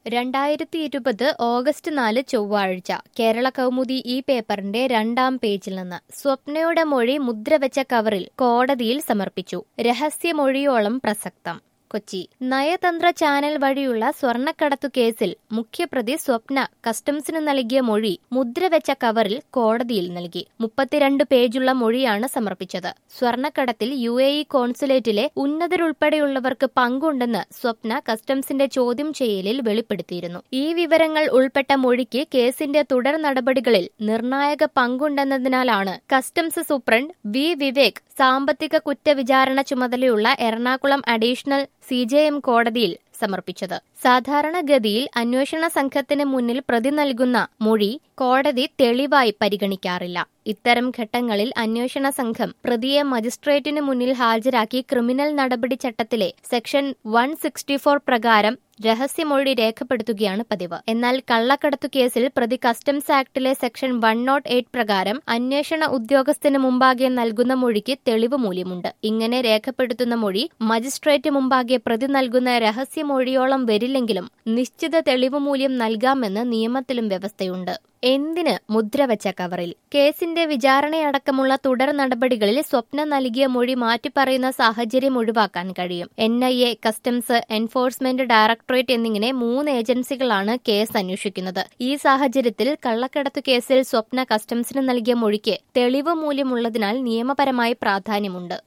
രണ്ടായിരത്തി ഇരുപത് ഓഗസ്റ്റ് നാല് ചൊവ്വാഴ്ച കേരള കൗമുദി ഈ പേപ്പറിന്റെ രണ്ടാം പേജിൽ നിന്ന് സ്വപ്നയുടെ മൊഴി മുദ്രവെച്ച കവറിൽ കോടതിയിൽ സമർപ്പിച്ചു രഹസ്യമൊഴിയോളം പ്രസക്തം കൊച്ചി നയതന്ത്ര ചാനൽ വഴിയുള്ള സ്വർണ്ണക്കടത്തു കേസിൽ മുഖ്യപ്രതി സ്വപ്ന കസ്റ്റംസിന് നൽകിയ മൊഴി മുദ്രവെച്ച കവറിൽ കോടതിയിൽ നൽകി മുപ്പത്തിരണ്ട് പേജുള്ള മൊഴിയാണ് സമർപ്പിച്ചത് സ്വർണ്ണക്കടത്തിൽ യു എ ഇ കോൺസുലേറ്റിലെ ഉന്നതരുൾപ്പെടെയുള്ളവർക്ക് പങ്കുണ്ടെന്ന് സ്വപ്ന കസ്റ്റംസിന്റെ ചോദ്യം ചെയ്യലിൽ വെളിപ്പെടുത്തിയിരുന്നു ഈ വിവരങ്ങൾ ഉൾപ്പെട്ട മൊഴിക്ക് കേസിന്റെ തുടർ നടപടികളിൽ നിർണായക പങ്കുണ്ടെന്നതിനാലാണ് കസ്റ്റംസ് സൂപ്രണ്ട് വി വിവേക് സാമ്പത്തിക കുറ്റവിചാരണ ചുമതലയുള്ള Ernakulam additional C J M കോടതിയിൽ സമർപ്പിച്ചത് സാധാരണഗതിയിൽ അന്വേഷണ സംഘത്തിന് മുന്നിൽ പ്രതി നൽകുന്ന മൊഴി കോടതി തെളിവായി പരിഗണിക്കാറില്ല ഇത്തരം ഘട്ടങ്ങളിൽ അന്വേഷണ സംഘം പ്രതിയെ മജിസ്ട്രേറ്റിന് മുന്നിൽ ഹാജരാക്കി ക്രിമിനൽ നടപടി ചട്ടത്തിലെ സെക്ഷൻ വൺ സിക്സ്റ്റി ഫോർ പ്രകാരം രഹസ്യമൊഴി രേഖപ്പെടുത്തുകയാണ് പതിവ് എന്നാൽ കള്ളക്കടത്തു കേസിൽ പ്രതി കസ്റ്റംസ് ആക്ടിലെ സെക്ഷൻ വൺ നോട്ട് എയ്റ്റ് പ്രകാരം അന്വേഷണ ഉദ്യോഗസ്ഥന് മുമ്പാകെ നൽകുന്ന മൊഴിക്ക് തെളിവ് മൂല്യമുണ്ട് ഇങ്ങനെ രേഖപ്പെടുത്തുന്ന മൊഴി മജിസ്ട്രേറ്റ് മുമ്പാകെ പ്രതി നൽകുന്ന രഹസ്യമൊഴിയോളം വരില്ലെങ്കിലും നിശ്ചിത തെളിവ് മൂല്യം നൽകാമെന്ന് നിയമത്തിലും വ്യവസ്ഥയുണ്ട് എന്തിന് മുദ്രവെച്ച കവറിൽ കേസിന്റെ വിചാരണയടക്കമുള്ള തുടർ നടപടികളിൽ സ്വപ്ന നൽകിയ മൊഴി മാറ്റിപ്പറയുന്ന സാഹചര്യം ഒഴിവാക്കാൻ കഴിയും N I A customs enforcement directorate എന്നിങ്ങനെ മൂന്ന് ഏജൻസികളാണ് കേസ് അന്വേഷിക്കുന്നത് ഈ സാഹചര്യത്തിൽ കള്ളക്കടത്തു കേസിൽ സ്വപ്ന കസ്റ്റംസിന് നൽകിയ മൊഴിക്ക് തെളിവ് മൂല്യമുള്ളതിനാൽ നിയമപരമായി പ്രാധാന്യമുണ്ട്